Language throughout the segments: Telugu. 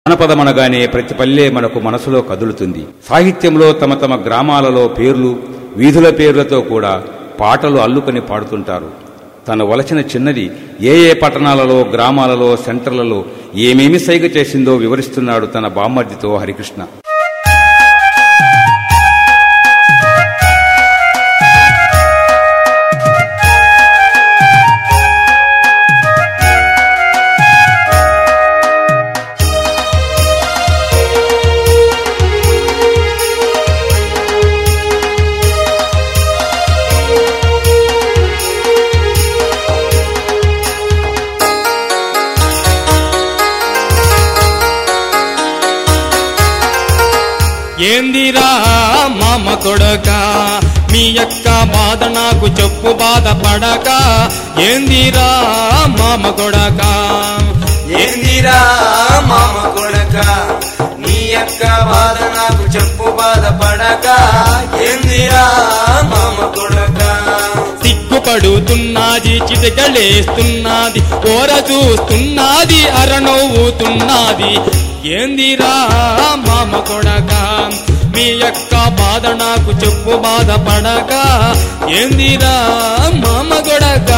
జానపదమనగానే ప్రతి పల్లె మనకు మనసులో కదులుతుంది సాహిత్యంలో తమ తమ గ్రామాలలో పేర్లు వీధుల పేర్లతో కూడా పాటలు అల్లుకొని పాడుతుంటారు తన వలచిన చిన్నది ఏ ఏ పట్టణాలలో గ్రామాలలో సెంటర్లలో ఏమేమి సైగ చేసిందో వివరిస్తున్నాడు తన బామ్మర్దితో హరికృష్ణ ఏందిరా మామ కొడక మీ యొక్క బాధ నాకు చెప్పు బాధ పడక ఏందిరా మామ కొడక ఏందిరా మామ కొడక నీ యొక్క బాధ నాకు చెప్పు బాధపడక ఏందిరా మామ కొడక సిగ్గుపడుతున్నది చిటికలేస్తున్నది ఓర చూస్తున్నది అరనవ్వుతున్నది ఏందిరా మామ కొడక మీ యొక్క బాధ నాకు చెప్పు బాధ పడక ఏందిరా మామ కొడక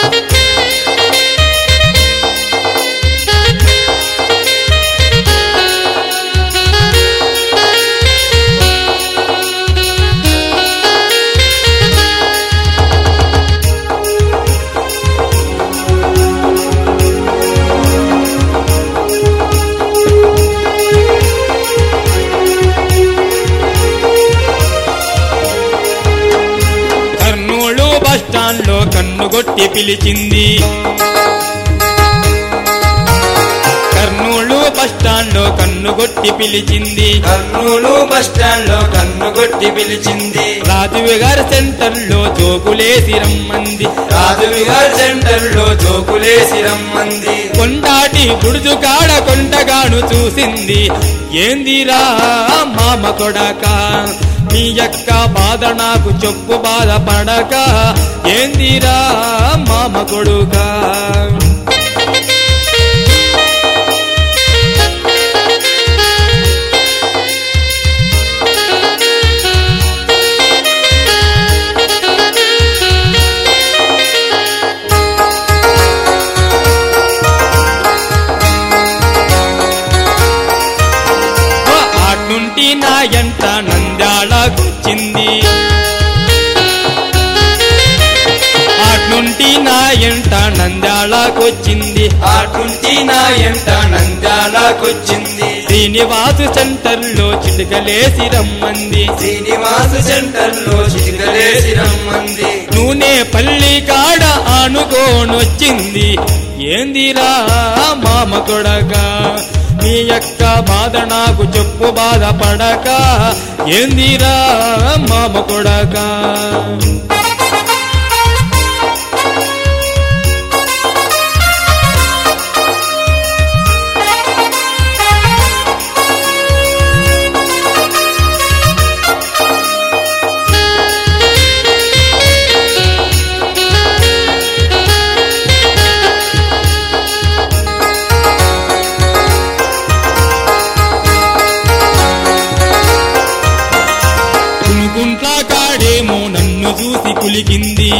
కర్నూలు బస్టాండ్ లో కన్నుగొట్టి పిలిచింది కర్నూలు బస్టాండ్ లో కన్నుగొట్టి పిలిచింది కర్నూలు బస్టాండ్ లో కన్ను కొట్టి పిలిచింది రాజువి గారి సెంటర్ లో జోకులేసి రమ్మంది రాజువిగారి సెంటర్ లో జోకులేసి రమ్మంది కొండాటి బుడుజు కాడ కొండగాను చూసింది ఏందిరా మామ కొడక మీ యొక్క బాధ నాకు చెప్పు బాధ పడక ఏందిరా మామ కొడుక ఆటుంటి నా ఎంట నంద్యాలకొచ్చింది ఆటుంటి నా ఎంట నంద్యాలకొచ్చింది ఆటుంటి నా ఎంట నంద్యాలకొచ్చింది శ్రీనివాసు సెంటర్ లో చిటికలేసి రమ్మంది శ్రీనివాస సెంటర్ లో చిటికలేసి రమ్మంది నూనె పల్లి కాడ ఆనుకోనొచ్చింది ఏందిరా మామ కొడక మీ యొక్క బాధ నాకు చెప్పు బాధ పడక ఏందిరా మామ కొడక కునుకుంట్లా కాడేమో నన్ను చూసి కులికింది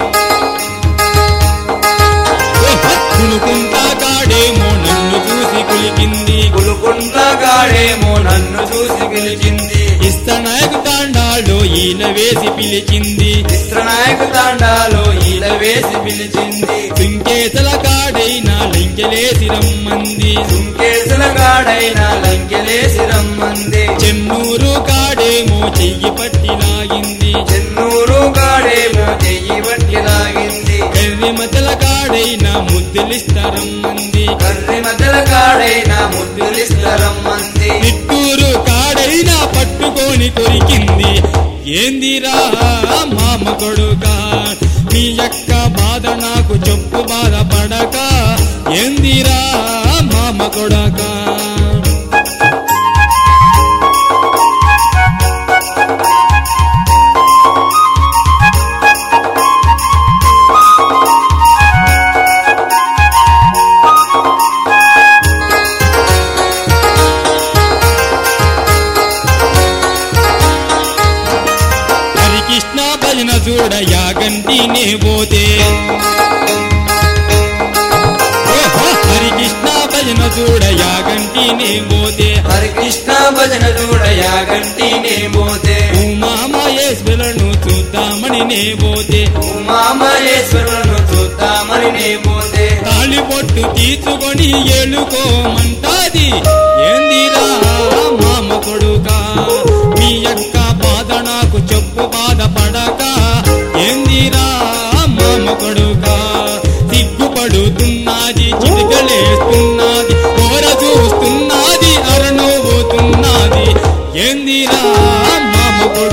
కునుకుంట్లా కాడేమో నన్ను చూసి కులికింది గులుకుంట్ల గాడేమో నన్ను చూసి పిలిచింది ఇస్తనాయకు తాండాలో ఈల వేసి పిలిచింది చిత్రనాయక తాండాలో ఈల వేసి పిలిచింది సింకేతల కాడైనా లింకెలేసి రమ్మంది సుంకేసుల గాడైన లంకెలేసి రమ్మంది చెన్నూరు కాడేమో చెయ్యి పట్టి లాగింది చెన్నూరు గాడేమో చెయ్యి బట్టి లాగింది ఎర్రిమతల కాడైనా ముద్దులిస్తారమ్మంది కర్రి మధ్యల గాడైన ముద్దులిస్తరమ్మంది నిట్టూరు కాడైనా పట్టుకొని కొరికింది ఏందిరా మామ కొడుక మీ యొక్క బాధ నాకు చెప్పు బాధ పడక ఏందిరా మామ కొడక చూడ యాగంటినే పోతే ఓహో, హరికృష్ణ భజన చూడ యాగంటినే పోతే హరికృష్ణ భజన చూడయా గంటినే పోతే ఉమామహేశ్వరులను చూద్దామని నే పోతే ఉమామహేశ్వరులను చూద్దామని నే పోతే తాళి పొట్టు తీసుకొని ఏలుకోమంటాది ఏందిరా మామ కొడుకా మీ యొక్క బాధ నాకు చెప్పు బాధపడక ఏందిరా మామ కొడుకా సిగ్గుపడుతున్నది చిటికలేస్తున్నది కోర చూస్తున్నది అరనవ్వుతున్నది ఏందిరా మామ కొడుకా